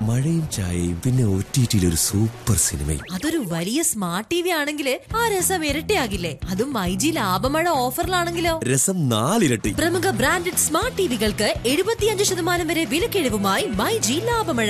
മഴയും ചായയും പിന്നെ ഒ ടി ടിയിൽ ഒരു സൂപ്പർ സിനിമയും അതൊരു വലിയ സ്മാർട്ട് ടി വി ആണെങ്കിൽ ആ രസം ഇരട്ടിയാകില്ലേ അതും മൈജി ലാഭമഴ ഓഫറിലാണെങ്കിലോ രസം നാലിരട്ടി പ്രമുഖ ബ്രാൻഡഡ് സ്മാർട്ട് ടിവികൾക്ക് എഴുപത്തിയഞ്ച് ശതമാനം വരെ വിലക്കിഴിവുമായി മൈജി ലാഭമഴ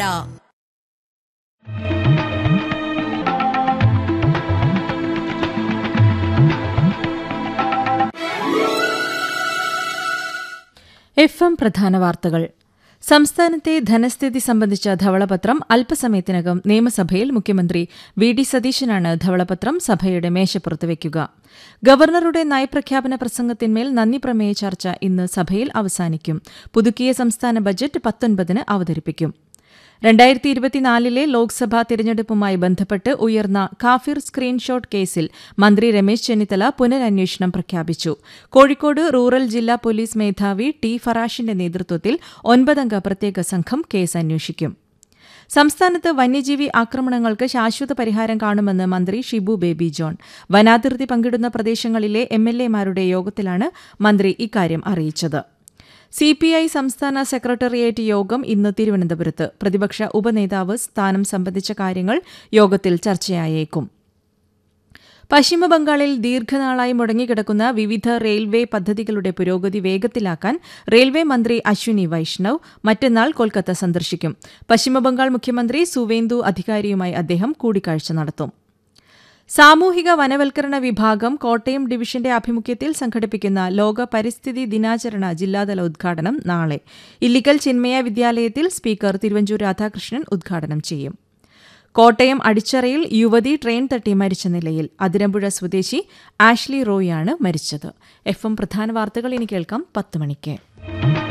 എഫ് എം പ്രധാന വാർത്തകൾ സംസ്ഥാനത്തെ ധനസ്ഥിതി സംബന്ധിച്ച ധവളപത്രം അല്പസമയത്തിനകം നിയമസഭയിൽ മുഖ്യമന്ത്രി വി ഡി സതീശനാണ് ധവളപത്രം സഭയുടെ മേശപ്പുറത്ത് വയ്ക്കുക ഗവർണറുടെ നയപ്രഖ്യാപന പ്രസംഗത്തിന്മേൽ നന്ദി പ്രമേയ ചർച്ച ഇന്ന് സഭയിൽ അവസാനിക്കും പുതുക്കിയ സംസ്ഥാന ബജറ്റ് പത്തൊൻപതിന് അവതരിപ്പിക്കും രണ്ടായിരത്തി ഇരുപത്തിനാലിലെ ലോക്സഭാ തിരഞ്ഞെടുപ്പുമായി ബന്ധപ്പെട്ട് ഉയർന്ന കാഫിർ സ്ക്രീൻഷോട്ട് കേസിൽ മന്ത്രി രമേശ് ചെന്നിത്തല പുനരന്വേഷണം പ്രഖ്യാപിച്ചു കോഴിക്കോട് റൂറൽ ജില്ലാ പോലീസ് മേധാവി ടി ഫറാഷിന്റെ നേതൃത്വത്തിൽ ഒൻപതംഗ പ്രത്യേക സംഘം കേസ് അന്വേഷിക്കും സംസ്ഥാനത്ത് വന്യജീവി ആക്രമണങ്ങൾക്ക് ശാശ്വത പരിഹാരം കാണുമെന്ന് മന്ത്രി ഷിബു ബേബി ജോൺ വനാതിർത്തി പങ്കിടുന്ന പ്രദേശങ്ങളിലെ എം എൽ എമാരുടെ യോഗത്തിലാണ് മന്ത്രി ഇക്കാര്യം അറിയിച്ചത് സി പി ഐ സംസ്ഥാന സെക്രട്ടേറിയറ്റ് യോഗം ഇന്ന് തിരുവനന്തപുരത്ത് പ്രതിപക്ഷ ഉപനേതാവ് സ്ഥാനം സംബന്ധിച്ച കാര്യങ്ങൾ യോഗത്തിൽ ചർച്ചയായേക്കും പശ്ചിമബംഗാളിൽ ദീർഘനാളായി മുടങ്ങിക്കിടക്കുന്ന വിവിധ റെയിൽവേ പദ്ധതികളുടെ പുരോഗതി വേഗത്തിലാക്കാൻ റെയിൽവേ മന്ത്രി അശ്വിനി വൈഷ്ണവ് മറ്റന്നാൾ കൊൽക്കത്ത സന്ദർശിക്കും പശ്ചിമബംഗാൾ മുഖ്യമന്ത്രി സുവേന്ദു അധികാരിയുമായി അദ്ദേഹം കൂടിക്കാഴ്ച നടത്തും സാമൂഹിക വനവൽക്കരണ വിഭാഗം കോട്ടയം ഡിവിഷന്റെ ആഭിമുഖ്യത്തിൽ സംഘടിപ്പിക്കുന്ന ലോക പരിസ്ഥിതി ദിനാചരണ ജില്ലാതല ഉദ്ഘാടനം നാളെ ഇല്ലിക്കൽ ചിന്മയ വിദ്യാലയത്തിൽ സ്പീക്കർ തിരുവഞ്ചൂർ രാധാകൃഷ്ണൻ ഉദ്ഘാടനം ചെയ്യും കോട്ടയം അടിച്ചറയിൽ യുവതി ട്രെയിൻ തട്ടി മരിച്ച നിലയിൽ അതിരമ്പുഴ സ്വദേശി ആഷ്ലി റോയാണ് മരിച്ചത് എഫ് എം പ്രധാന വാർത്തകൾ ഇനി കേൾക്കാം പത്ത് മണിക്ക്